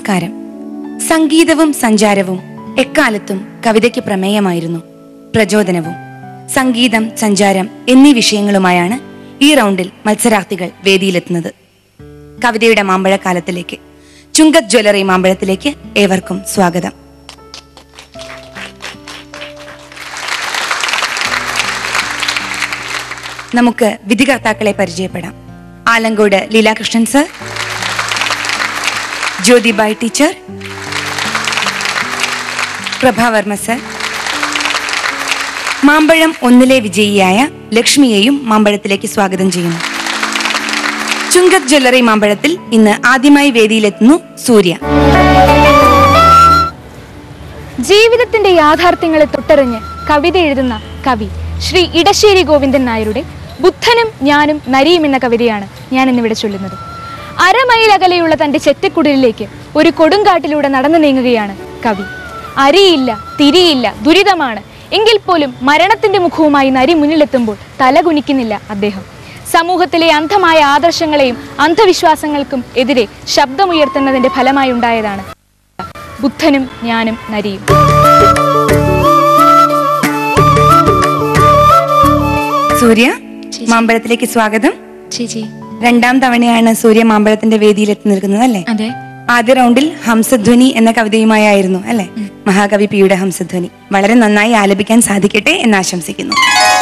നമസ്കാരം സംഗീതവും സഞ്ചാരവും എക്കാലത്തും കവിതയ്ക്ക് പ്രമേയമായിരുന്നു പ്രചോദനവും സംഗീതം സഞ്ചാരം എന്നീ വിഷയങ്ങളുമായാണ് ഈ റൗണ്ടിൽ മത്സരാർത്ഥികൾ വേദിയിലെത്തുന്നത് കവിതയുടെ മാമ്പഴക്കാലത്തിലേക്ക് ചുങ്കത് ജ്വല്ലറി മാമ്പഴത്തിലേക്ക് ഏവർക്കും സ്വാഗതം നമുക്ക് വിധികർത്താക്കളെ പരിചയപ്പെടാം Alankode Leelakrishnan sir ജ്യോതിബായ് teacher Prabha Varma sir മാമ്പഴം ഒന്നിലെ വിജയിയായ ലക്ഷ്മിയെയും മാമ്പഴത്തിലേക്ക് സ്വാഗതം ചെയ്യുന്നു ചുങ്കത് ജ്വല്ലറി മാമ്പഴത്തിൽ ഇന്ന് ആദ്യമായി വേദിയിലെത്തുന്നു സൂര്യ ജീവിതത്തിന്റെ യാഥാർത്ഥ്യങ്ങളെ തൊട്ടറിഞ്ഞ് കവിത എഴുതുന്ന കവി ശ്രീ ഇടശ്ശേരി ഗോവിന്ദൻ നായരുടെ ബുദ്ധനും ഞാനും നരിയും എന്ന കവിതയാണ് ഞാൻ ഇന്നിവിടെ ചൊല്ലുന്നത് അരമൈൽ അകലെയുള്ള തന്റെ ചെറ്റക്കുടലിലേക്ക് ഒരു കൊടുങ്കാട്ടിലൂടെ നടന്നു നീങ്ങുകയാണ് കവി അരിയില്ല തിരിയില്ല ദുരിതമാണ് എങ്കിൽ പോലും മരണത്തിന്റെ മുഖവുമായി നരി മുന്നിലെത്തുമ്പോൾ തല കുനിക്കുന്നില്ല അദ്ദേഹം സമൂഹത്തിലെ അന്ധമായ ആദർശങ്ങളെയും അന്ധവിശ്വാസങ്ങൾക്കും എതിരെ ശബ്ദമുയർത്തുന്നതിന്റെ ഫലമായി ഉണ്ടായതാണ് ബുദ്ധനും ഞാനും നരിയും സൂര്യ മാമ്പഴത്തിലേക്ക് സ്വാഗതം ചേച്ചി രണ്ടാം തവണയാണ് സൂര്യ മാമ്പഴത്തിന്റെ വേദിയിൽ എത്തി നിൽക്കുന്നത് അല്ലേ അതെ ആദ്യ റൗണ്ടിൽ ഹംസധ്വനി എന്ന കവിതയുമായായിരുന്നു അല്ലെ മഹാകവി പിയുടെ ഹംസധ്വനി വളരെ നന്നായി ആലപിക്കാൻ സാധിക്കട്ടെ എന്ന് ആശംസിക്കുന്നു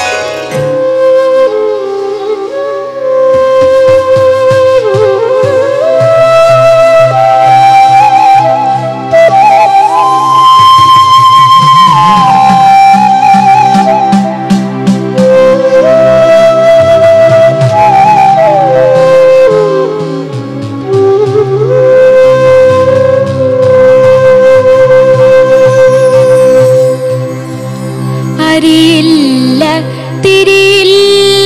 അരിയില്ല തിരിയില്ല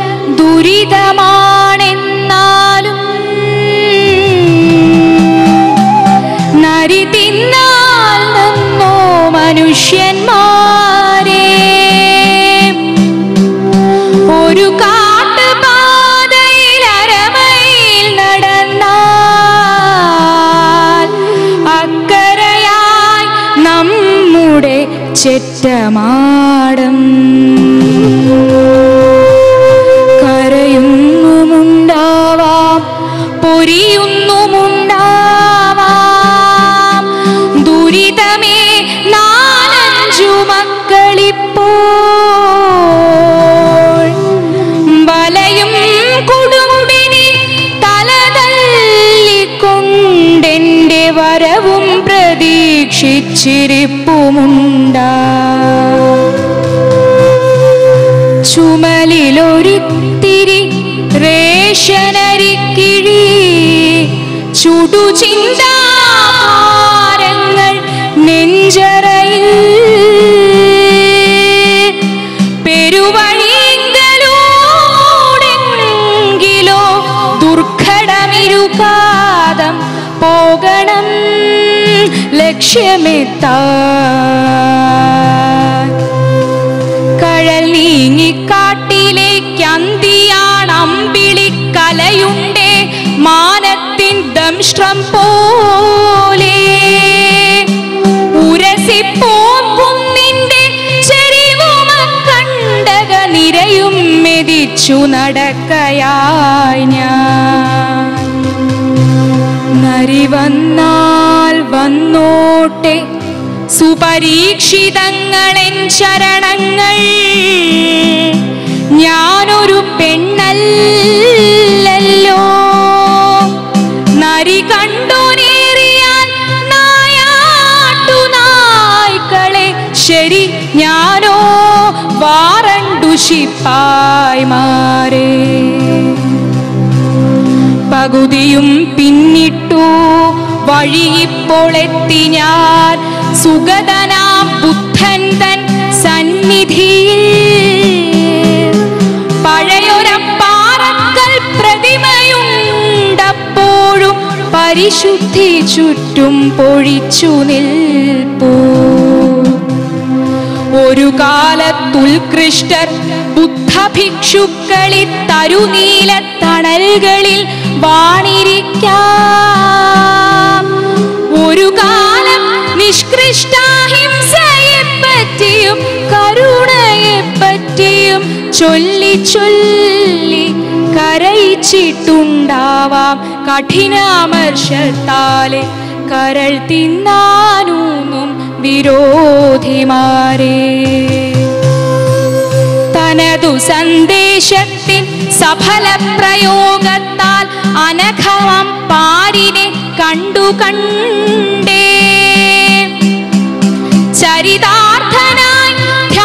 ദുരിതമാണെന്നാലും നരി തിന്നാൽ നന്നോ മനുഷ്യന്മാരെ ഒരു കാട്ടുപാതയിൽ അരമയിൽ നടന്നാൽ അക്കരയായി നമ്മുടെ ചെറ്റമാടം കരയുന്നുമുണ്ടാവാം പൊരിയുന്നുമുണ്ടാവാം ദുരിതമേ നാലഞ്ചു മക്കളിപ്പോൾ വലയും കുടുംബിനി തലതല്ലിക്കൊണ്ടെന്റെ വരവും പ്രതീക്ഷിച്ചിരിപ്പുമുണ്ടാ ചുമലിലൊരിത്തിരി റേഷനരിക്കിഴി ചുടുചിന്താരങ്ങൾ നെഞ്ചറയിൽ പെരുവഴിങ്കലൂടെങ്കിലോ ദുർഘടമിരുകാതം പോകണം ലക്ഷ്യമെത്താൻ കഴൽ നീങ്ങിക്കാട്ടിലേക്ക് അന്തിയാണ് അമ്പിളി കലയുണ്ടേ മാനത്തിൻ ദംഷ്ട്രം പോലെ ഉരസിപ്പോക്കുന്നിന്റെ ചെരിവുമ കണ്ടക നിരയും മെതിച്ചു നടക്കയായി ഞാൻ നരി വന്നാൽ വന്നോട്ടെ സുപരീക്ഷിതങ്ങളെൻ ചരണങ്ങൾ ഞാനൊരു പെണ്ണല്ലോ നരി കണ്ടു നേറിയാൽ നായാട്ടു നായ്ക്കളെ ശരി ഞാനോ വാറണ്ടു ശിപ്പായ്മാരേ പകുതിയും പിന്നിട്ടു വഴിയിപ്പോൾ എത്തി ഞാൻ സുഗതനാം ബുദ്ധൻ തൻ സന്നിധിയിൽ പഴയൊരപ്പാറക്കൽ പ്രതിമയുണ്ടപ്പോഴും പരിശുദ്ധി ചുറ്റും പൊഴിച്ചു നിൽപ്പൂ ഒരു കാലത്തുൽകൃഷ്ടർ ബുദ്ധഭിക്ഷുക്കളി തരുനീല തണലുകളിൽ വാണിരിക്കാം ഒരു കാലം നിഷ്കൃഷ്ടാഹിംസയെ പറ്റിയും കരുണയെ പറ്റിയും ചൊല്ലി ചൊല്ലി കരയിച്ചിട്ടുണ്ടാവാം കഠിനാമർഷത്താലെ കരൾ തിന്നാനൂന്നും വിരോധിമാരേ തനതു സന്ദേശത്തിൻ സഫല പ്രയോഗത്താൽ അനഘമം പാരിനെ കണ്ടു കണ്ടേ ചരിതാർത്ഥനായി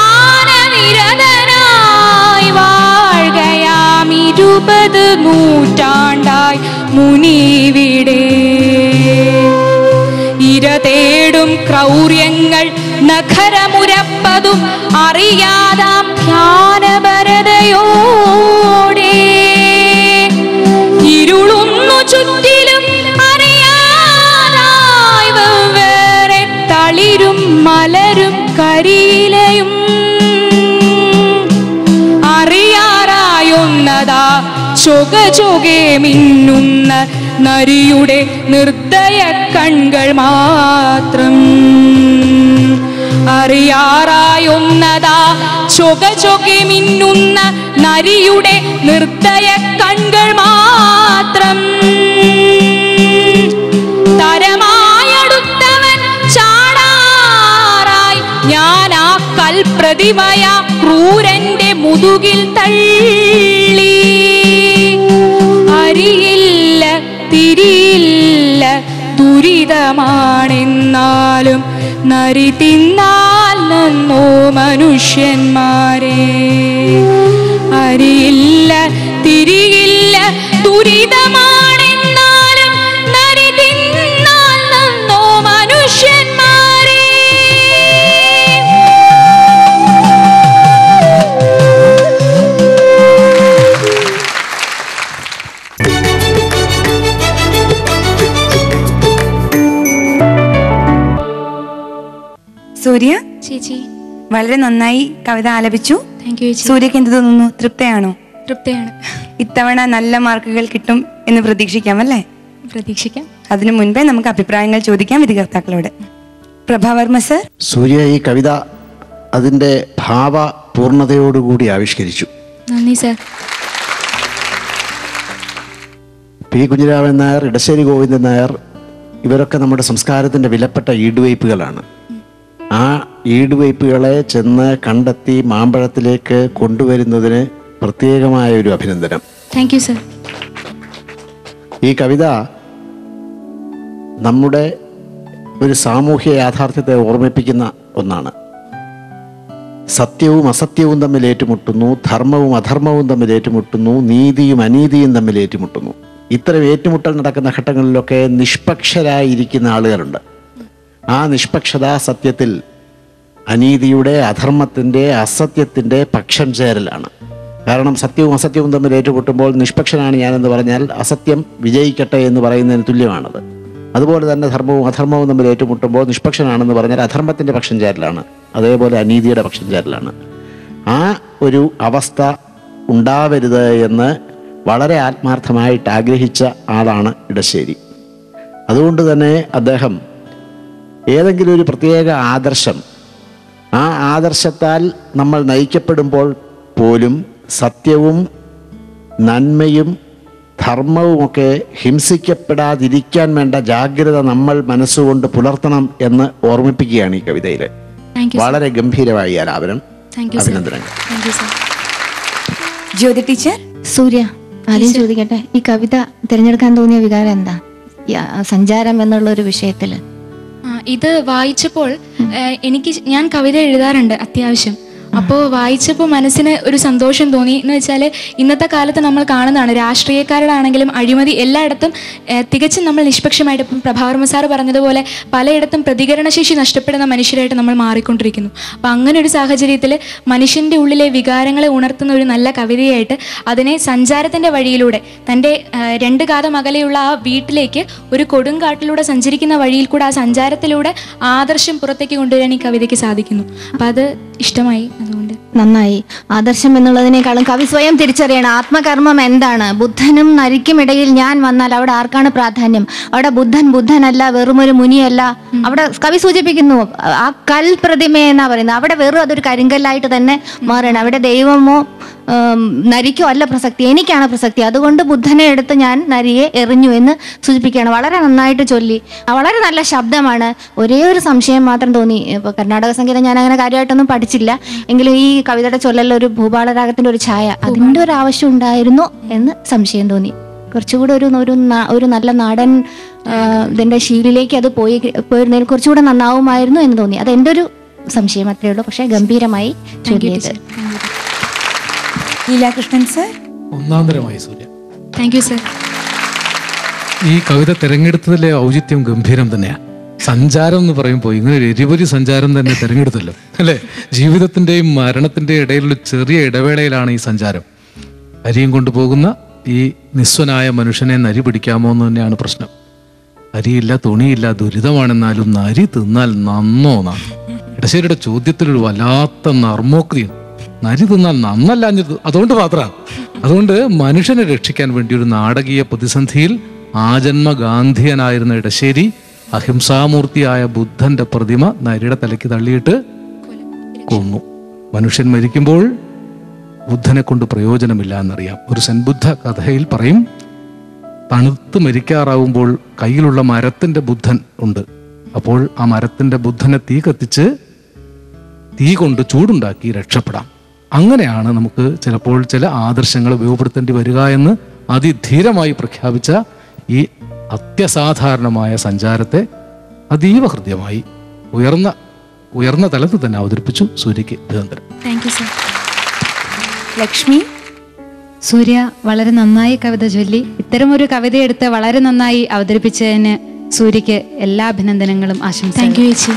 ധ്യാനനിരതനായി വാഴുകയാം ഇരുപത് നൂറ്റാണ്ടായി മുനിവിടെ ഇര തേടും ക്രൗര്യങ്ങൾ നഖരമുരപ്പതും അറിയാതാം ധ്യാനഭരതയോടെ ഇരുളുന്നു ചുറ്റിലും അറിയാതായി വെവ്വേറെ തളിരും മലരും കരിയിലയും അറിയാറായൊന്നതാ ചൊക ചൊകെ മിന്നുന്ന നരിയുടെ നിർദ്ദയ കൺകൾ മാത്രം അറിയാറായൊന്നതാ ചൊക ചൊകെ മിന്നുന്ന നരിയുടെ നിർദ്ദയ കൺകൾ മാത്രം തരമായടുത്തവൻ ചാടാറായി ഞാൻ ആ കൽപ്രതിമയ ക്രൂരന്റെ മുതുകിൽ തള്ളി അരിയില്ല തിരിയില്ല ദുരിതമാണെന്നാലും നരി തിന്നാൽ നന്നോ മനുഷ്യന്മാരെ അരിയില്ല തിരിയില്ല ദുരിതമാണെന്നാലും നരി തിന്നാൽ നന്നോ മനുഷ്യന്മാരെ സൂര്യ ചേച്ചി വളരെ നന്നായി കവിത ആലപിച്ചു താങ്ക് യു ചേച്ചി സൂര്യക്ക് എന്ത് തോന്നുന്നു തൃപ്തയാണോ തൃപ്തിയാണ് ഇത്തവണ നല്ല മാർക്കുകൾ കിട്ടും എന്ന് പ്രതീക്ഷിക്കാം അല്ലേ പ്രതീക്ഷിക്കാം അതിനു മുൻപേ നമുക്ക് അഭിപ്രായങ്ങൾ ചോദിക്കാം വിധികർത്താക്കളോട് പ്രഭാവർമ്മ സർ സൂര്യ ഈ കവിത അതിൻ്റെ ഭാവ പൂർണ്ണതയോടുകൂടി ആവിഷ്കരിച്ചു നന്ദി സർ പി കുഞ്ഞിരാമൻ നായർ ഇടശ്ശേരി ഗോവിന്ദൻ നായർ ഇവരൊക്കെ നമ്മുടെ സംസ്കാരത്തിൻ്റെ വിലപ്പെട്ട ഈടുവയ്പ്പുകളാണ് ആ ഈടുവയ്പ്പുകളെ ചെന്ന് കണ്ടെത്തി മാമ്പഴത്തിലേക്ക് കൊണ്ടുവരുന്നതിന് പ്രത്യേകമായ ഒരു അഭിനന്ദനം താങ്ക് യു സർ ഈ കവിത നമ്മുടെ ഒരു സാമൂഹ്യ യാഥാർത്ഥ്യത്തെ ഓർമ്മിപ്പിക്കുന്ന ഒന്നാണ് സത്യവും അസത്യവും തമ്മിൽ ഏറ്റുമുട്ടുന്നു ധർമ്മവും അധർമ്മവും തമ്മിൽ ഏറ്റുമുട്ടുന്നു നീതിയും അനീതിയും തമ്മിൽ ഏറ്റുമുട്ടുന്നു ഇത്തരം ഏറ്റുമുട്ടൽ നടക്കുന്ന ഘട്ടങ്ങളിലൊക്കെ നിഷ്പക്ഷരായിരിക്കുന്ന ആളുകളുണ്ട് ആ നിഷ്പക്ഷത സത്യത്തിൽ അനീതിയുടെ അധർമ്മത്തിൻ്റെ അസത്യത്തിൻ്റെ പക്ഷം ചേരലാണ് കാരണം സത്യവും അസത്യവും തമ്മിൽ ഏറ്റുമുട്ടുമ്പോൾ നിഷ്പക്ഷനാണ് ഞാനെന്ന് പറഞ്ഞാൽ അസത്യം വിജയിക്കട്ടെ എന്ന് പറയുന്നതിന് തുല്യമാണത് അതുപോലെ തന്നെ ധർമ്മവും അധർമ്മവും തമ്മിൽ ഏറ്റുമുട്ടുമ്പോൾ നിഷ്പക്ഷനാണെന്ന് പറഞ്ഞാൽ അധർമ്മത്തിൻ്റെ പക്ഷം ചേരലാണ് അതേപോലെ അനീതിയുടെ പക്ഷം ചേരലാണ് ആ ഒരു അവസ്ഥ ഉണ്ടാവരുത് എന്ന് വളരെ ആത്മാർത്ഥമായിട്ട് ആഗ്രഹിച്ച ആളാണ് ഇടശ്ശേരി അതുകൊണ്ട് തന്നെ അദ്ദേഹം ഏതെങ്കിലും ഒരു പ്രത്യേക ആദർശം ആ ആദർശത്താൽ നമ്മൾ നയിക്കപ്പെടുമ്പോൾ പോലും സത്യവും നന്മയും ധർമ്മവുമൊക്കെ ഹിംസിക്കപ്പെടാതിരിക്കാൻ വേണ്ട ജാഗ്രത നമ്മൾ മനസ്സുകൊണ്ട് പുലർത്തണം എന്ന് ഓർമ്മിപ്പിക്കുകയാണ് ഈ കവിതയിൽ താങ്ക് യു വളരെ ഗംഭീരമായി ആലാപനം താങ്ക് യു സർ അഭിനന്ദനങ്ങൾ thank you sir Jyothi teacher Surya ആദ്യം ചോദിക്കട്ടെ ഈ കവിത തിരഞ്ഞെടുക്കാൻ തോന്നിയ വികാരം എന്താ ഈ, ആ, സഞ്ചാരം എന്നുള്ള ഒരു വിഷയത്തില് ആ, ഇത് വായിച്ചപ്പോൾ ഏഹ്, എനിക്ക് ഞാൻ കവിത എഴുതാറുണ്ട് അത്യാവശ്യം അപ്പോൾ വായിച്ചപ്പോൾ മനസ്സിന് ഒരു സന്തോഷം തോന്നി എന്ന് വെച്ചാൽ ഇന്നത്തെ കാലത്ത് നമ്മൾ കാണുന്നതാണ് രാഷ്ട്രീയക്കാരുടെ ആണെങ്കിലും അഴിമതി എല്ലായിടത്തും ഏഹ്, തികച്ചും നമ്മൾ നിഷ്പക്ഷമായിട്ട് ഇപ്പം പ്രഭാവർമ്മ സാറ് പറഞ്ഞതുപോലെ പലയിടത്തും പ്രതികരണശേഷി നഷ്ടപ്പെടുന്ന മനുഷ്യരായിട്ട് നമ്മൾ മാറിക്കൊണ്ടിരിക്കുന്നു അപ്പം അങ്ങനെ ഒരു സാഹചര്യത്തിൽ മനുഷ്യൻ്റെ ഉള്ളിലെ വികാരങ്ങളെ ഉണർത്തുന്ന ഒരു നല്ല കവിതയായിട്ട് അതിനെ സഞ്ചാരത്തിൻ്റെ വഴിയിലൂടെ തൻ്റെ ഏഹ്, രണ്ട് കാതം അകലെയുള്ള ആ വീട്ടിലേക്ക് ഒരു കൊടുങ്കാട്ടിലൂടെ സഞ്ചരിക്കുന്ന വഴിയിൽ കൂടെ ആ സഞ്ചാരത്തിലൂടെ ആദർശം പുറത്തേക്ക് കൊണ്ടുവരാൻ ഈ കവിതയ്ക്ക് സാധിക്കുന്നു അപ്പം അത് ഇഷ്ടമായി അതുകൊണ്ട് നന്നായി ആദർശം എന്നുള്ളതിനേക്കാളും കവി സ്വയം തിരിച്ചറിയണം ആത്മകർമ്മം എന്താണ് ബുദ്ധനും നരിക്കും ഇടയിൽ ഞാൻ വന്നാൽ അവിടെ ആർക്കാണ് പ്രാധാന്യം അവിടെ ബുദ്ധൻ ബുദ്ധനല്ല വെറുമൊരു മുനിയല്ല അവിടെ കവി സൂചിപ്പിക്കുന്നു ആ കൽ പ്രതിമ എന്നാ പറയുന്നത് അവിടെ വെറും അതൊരു കരിങ്കല്ലായിട്ട് തന്നെ മാറണം അവിടെ ദൈവമോ ഉം, നരിക്കോ അല്ല പ്രസക്തി എനിക്കാണ് പ്രസക്തി അതുകൊണ്ട് ബുദ്ധനെ എടുത്ത് ഞാൻ നരിയെ എറിഞ്ഞു എന്ന് സൂചിപ്പിക്കുകയാണ് വളരെ നന്നായിട്ട് ചൊല്ലി ആ, വളരെ നല്ല ശബ്ദമാണ് ഒരേ ഒരു സംശയം മാത്രം തോന്നി ഇപ്പൊ കർണാടക സംഗീതം ഞാൻ അങ്ങനെ കാര്യമായിട്ടൊന്നും പഠിച്ചില്ല എങ്കിലും ഈ കവിതയുടെ ചൊല്ലലിൽ ഒരു ഭൂപാളരാഗത്തിന്റെ ഒരു ഛായ അതിന്റെ ഒരു ആവശ്യം ഉണ്ടായിരുന്നു എന്ന് സംശയം തോന്നി കുറച്ചുകൂടെ ഒരു ഒരു ന- ഒരു നല്ല നാടൻ ആ, ഇതിന്റെ ശീലിലേക്ക് അത് പോയി പോയിരുന്നതിൽ കുറച്ചുകൂടെ നന്നാവുമായിരുന്നു എന്ന് തോന്നി അത് എൻ്റെ ഒരു സംശയം അത്രയേ ഉള്ളൂ പക്ഷേ ഗംഭീരമായി ചൊല്ലിയത് ലീലാകൃഷ്ണൻ സർ ഒന്നാന്തരമായി സൂര്യ താങ്ക് യു സർ ഈ കവിത തിരഞ്ഞെടുത്തതിലെ ഔചിത്യം ഗംഭീരം തന്നെയാണ് സഞ്ചാരം എന്ന് പറയുമ്പോൾ ഇങ്ങനെ ഒരു എരിപൊരി സഞ്ചാരം തന്നെ തിരഞ്ഞെടുത്തല്ലോ അല്ലേ ജീവിതത്തിന്റെയും മരണത്തിന്റെയും ഇടയിലുള്ള ചെറിയ ഇടവേളയിലാണ് ഈ സഞ്ചാരം അരിയും കൊണ്ടുപോകുന്ന ഈ നിസ്വനായ മനുഷ്യനെ നരി പിടിക്കാമോ എന്ന് തന്നെയാണ് പ്രശ്നം അരിയില്ല തുണിയില്ല ദുരിതമാണെന്നാലും നരി തിന്നാൽ നന്നോ എന്നാണ് ഇടശ്ശേരിയുടെ ചോദ്യത്തിലൊരു വല്ലാത്ത നർമ്മോക്തിയുണ്ട് നരി തിന്നാൽ നന്നല്ലാഞ്ഞത് അതുകൊണ്ട് മാത്രമാണ് അതുകൊണ്ട് മനുഷ്യനെ രക്ഷിക്കാൻ വേണ്ടി ഒരു നാടകീയ പ്രതിസന്ധിയിൽ ആജന്മ ഗാന്ധിയനായിരുന്ന ഇടശ്ശേരി അഹിംസാമൂർത്തിയായ ബുദ്ധന്റെ പ്രതിമ നരിയുടെ തലയ്ക്ക് തള്ളിയിട്ട് കൊന്നു മനുഷ്യൻ മരിക്കുമ്പോൾ ബുദ്ധനെ കൊണ്ട് പ്രയോജനമില്ല എന്നറിയാം ഒരു സെൻബുദ്ധ കഥയിൽ പറയും തണുത്ത് മരിക്കാറാവുമ്പോൾ കയ്യിലുള്ള മരത്തിന്റെ ബുദ്ധൻ ഉണ്ട് അപ്പോൾ ആ മരത്തിന്റെ ബുദ്ധനെ തീ കത്തിച്ച് തീ കൊണ്ട് ചൂടുണ്ടാക്കി രക്ഷപ്പെടാം അങ്ങനെയാണ് നമുക്ക് ചിലപ്പോൾ ചില ആദർശങ്ങൾ ഉപയോഗപ്പെടുത്തേണ്ടി വരിക എന്ന് അതിധീരമായി പ്രഖ്യാപിച്ച ഈ അത്യസാധാരണമായ സഞ്ചാരത്തെ അതീവ ഹൃദ്യമായി ഉയർന്ന ഉയർന്ന തലത്തിൽ തന്നെ അവതരിപ്പിച്ചു സൂര്യക്ക് നിരന്തരം thank you sir Lakshmi Surya വളരെ നന്നായി കവിത ചൊല്ലി ഇത്തരമൊരു കവിത എടുത്ത് വളരെ നന്നായി അവതരിപ്പിച്ചതിന് സൂര്യക്ക് എല്ലാ അഭിനന്ദനങ്ങളും ആശംസകളും താങ്ക് യു ചേച്ചി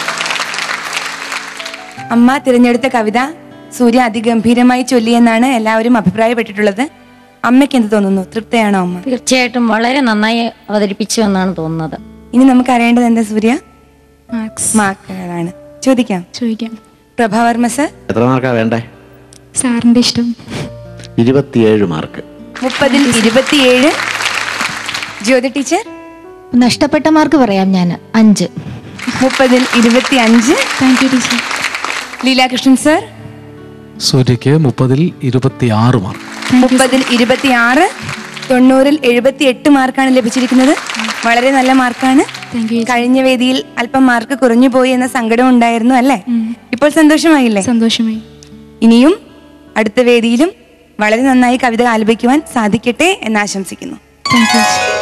അമ്മ തിരഞ്ഞെടുത്ത കവിത സൂര്യ അതിഗംഭീരമായി ചൊല്ലിയെന്നാണ് എല്ലാവരും അഭിപ്രായപ്പെട്ടിട്ടുള്ളത് അമ്മയ്ക്ക് എന്ത് തോന്നുന്നു തൃപ്തയാണോ അമ്മ തീർച്ചയായിട്ടും വളരെ നന്നായി അവതരിപ്പിച്ചു എന്നാണ് തോന്നുന്നത് ഇനി നമുക്ക് അറിയേണ്ടത് എന്താ സൂര്യ മാർക്സ് മാർക്കുകളാണ് ചോദിക്കാം ചോദിക്കാം പ്രഭാവർമ്മ സർ എത്ര മാർക്കാ വേണ്ടേ സാറിന്റെ ഇഷ്ടം ഇരുപത്തിയേഴ് മാർക്ക് മുപ്പതിൽ ഇരുപത്തിയേഴ് ജ്യോതി ടീച്ചർ നഷ്ടപ്പെട്ട മാർക്ക് പറയാം ഞാൻ അഞ്ച് മുപ്പതിൽ ഇരുപത്തി അഞ്ച് thank you teacher Leelakrishnan sir സൂര്യക്ക് മുപ്പതിൽ ഇരുപത്തിയാറ് മാർക്ക് മുപ്പതിൽ ഇരുപത്തിയാറ് തൊണ്ണൂറിൽ എഴുപത്തി എട്ട് മാർക്കാണ് ലഭിച്ചിരിക്കുന്നത് വളരെ നല്ല മാർക്കാണ് താങ്ക് യു കഴിഞ്ഞ വേദിയിൽ അല്പം മാർക്ക് കുറഞ്ഞു പോയി എന്ന സങ്കടം ഉണ്ടായിരുന്നു അല്ലേ ഇപ്പോൾ സന്തോഷമായില്ലേ സന്തോഷമായി ഇനിയും അടുത്ത വേദിയിലും വളരെ നന്നായി കവിത ആലപിക്കുവാൻ സാധിക്കട്ടെ എന്ന് ആശംസിക്കുന്നു താങ്ക് യു ചേച്ചി